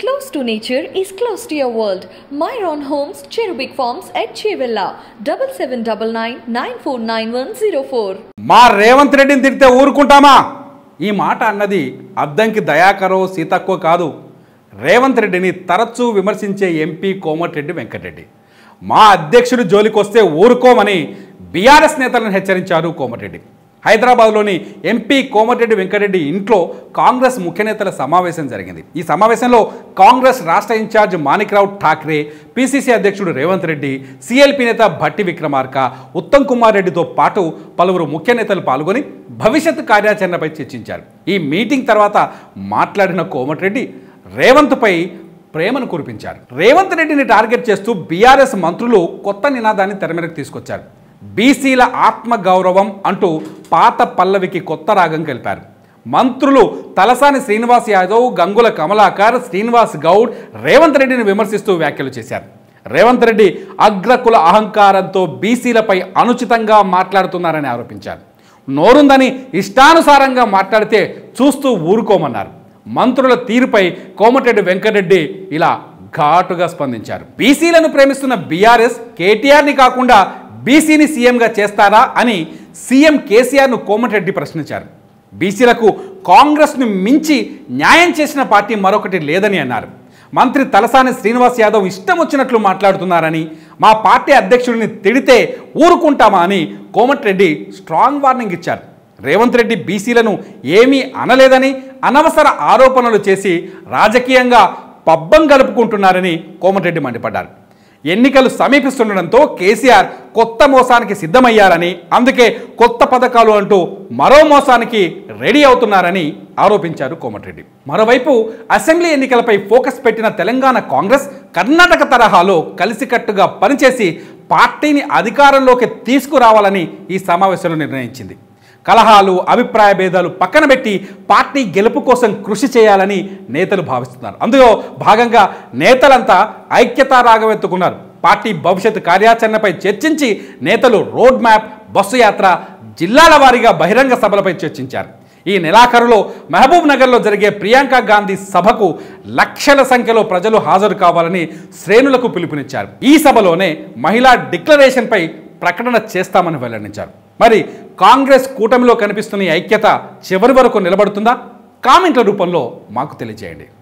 Close to nature is close to your world. Myron Homes, Cherubic Farms at Chevilla, 7799 మా రేవంత్ రెడ్డిని తిడితే ఊరుకుంటామా ఈ మాట అన్నది అద్దంకి దయాకరో సీతక్కో కాదు రేవంత్ రెడ్డిని తరచూ విమర్శించే ఎంపీ కోమటిరెడ్డి వెంకటరెడ్డి మా అధ్యక్షుడు జోలికొస్తే ఊరుకోమని బీఆర్ఎస్ నేతలను హెచ్చరించారు కోమటిరెడ్డి హైదరాబాద్లోని ఎంపీ కోమటిరెడ్డి వెంకటరెడ్డి ఇంట్లో కాంగ్రెస్ ముఖ్య నేతల సమావేశం జరిగింది ఈ సమావేశంలో కాంగ్రెస్ రాష్ట్ర ఇన్ఛార్జ్ మాణిక్రావు ఠాక్రే పిసిసి అధ్యక్షుడు రేవంత్ రెడ్డి సిఎల్పి నేత భట్టి విక్రమార్క ఉత్తమ్ కుమార్ రెడ్డితో పాటు పలువురు ముఖ్య నేతలు పాల్గొని భవిష్యత్ కార్యాచరణపై చర్చించారు ఈ మీటింగ్ తర్వాత మాట్లాడిన కోమటిరెడ్డి రేవంత్పై ప్రేమను కురిపించారు రేవంత్ రెడ్డిని టార్గెట్ చేస్తూ బీఆర్ఎస్ మంత్రులు కొత్త నినాదాన్ని తెర మీదకు తీసుకొచ్చారు బీసీల ఆత్మ గౌరవం అంటూ పాత పల్లవికి కొత్త రాగం కలిపారు మంత్రులు తలసాని శ్రీనివాస్ యాదవ్ గంగుల కమలాకర్ శ్రీనివాస్ గౌడ్ రేవంత్ రెడ్డిని విమర్శిస్తూ వ్యాఖ్యలు చేశారు రేవంత్ రెడ్డి అగ్రకుల అహంకారంతో బీసీలపై అనుచితంగా మాట్లాడుతున్నారని ఆరోపించారు నోరుందని ఇష్టానుసారంగా మాట్లాడితే చూస్తూ ఊరుకోమన్నారు మంత్రుల తీరుపై కోమటిరెడ్డి వెంకటరెడ్డి ఇలా ఘాటుగా స్పందించారు బీసీలను ప్రేమిస్తున్న బీఆర్ఎస్ కేటీఆర్ని కాకుండా బీసీని సీఎంగా చేస్తారా అని సీఎం కేసీఆర్ను కోమటిరెడ్డి ప్రశ్నించారు బీసీలకు కాంగ్రెస్ను మించి న్యాయం చేసిన పార్టీ మరొకటి లేదని అన్నారు మంత్రి తలసాని శ్రీనివాస్ యాదవ్ ఇష్టం వచ్చినట్లు మాట్లాడుతున్నారని మా పార్టీ అధ్యక్షుడిని తిడితే ఊరుకుంటామా అని కోమటిరెడ్డి స్ట్రాంగ్ వార్నింగ్ ఇచ్చారు రేవంత్ రెడ్డి బీసీలను ఏమీ అనలేదని అనవసర ఆరోపణలు చేసి రాజకీయంగా పబ్బం గలుపుకుంటున్నారని కోమటిరెడ్డి మండిపడ్డారు ఎన్నికలు సమీపిస్తుండడంతో కేసీఆర్ కొత్త మోసానికి సిద్ధమయ్యారని అందుకే కొత్త పథకాలు అంటూ మరో మోసానికి రెడీ అవుతున్నారని ఆరోపించారు కోమటిరెడ్డి మరోవైపు అసెంబ్లీ ఎన్నికలపై ఫోకస్ పెట్టిన తెలంగాణ కాంగ్రెస్ కర్ణాటక తరహాలో కలిసికట్టుగా పనిచేసి పార్టీని అధికారంలోకి తీసుకురావాలని ఈ సమావేశంలో నిర్ణయించింది కలహాలు అభిప్రాయ భేదాలు పక్కన పెట్టి పార్టీ గెలుపు కోసం కృషి చేయాలని నేతలు భావిస్తున్నారు అందులో భాగంగా నేతలంతా ఐక్యతా రాగవెత్తుకున్నారు పార్టీ భవిష్యత్ కార్యాచరణపై చర్చించి నేతలు రోడ్ మ్యాప్ బస్సు యాత్ర జిల్లాల వారీగా బహిరంగ సభలపై చర్చించారు ఈ నెలాఖరులో మహబూబ్ నగర్లో జరిగే ప్రియాంక గాంధీ సభకు లక్షల సంఖ్యలో ప్రజలు హాజరు కావాలని శ్రేణులకు పిలుపునిచ్చారు ఈ సభలోనే మహిళా డిక్లరేషన్పై ప్రకటన చేస్తామని వెల్లడించారు మరి కాంగ్రెస్ కూటమిలో కనిపిస్తున్న ఈ ఐక్యత చివరి వరకు నిలబడుతుందా కామెంట్ల రూపంలో మాకు తెలియజేయండి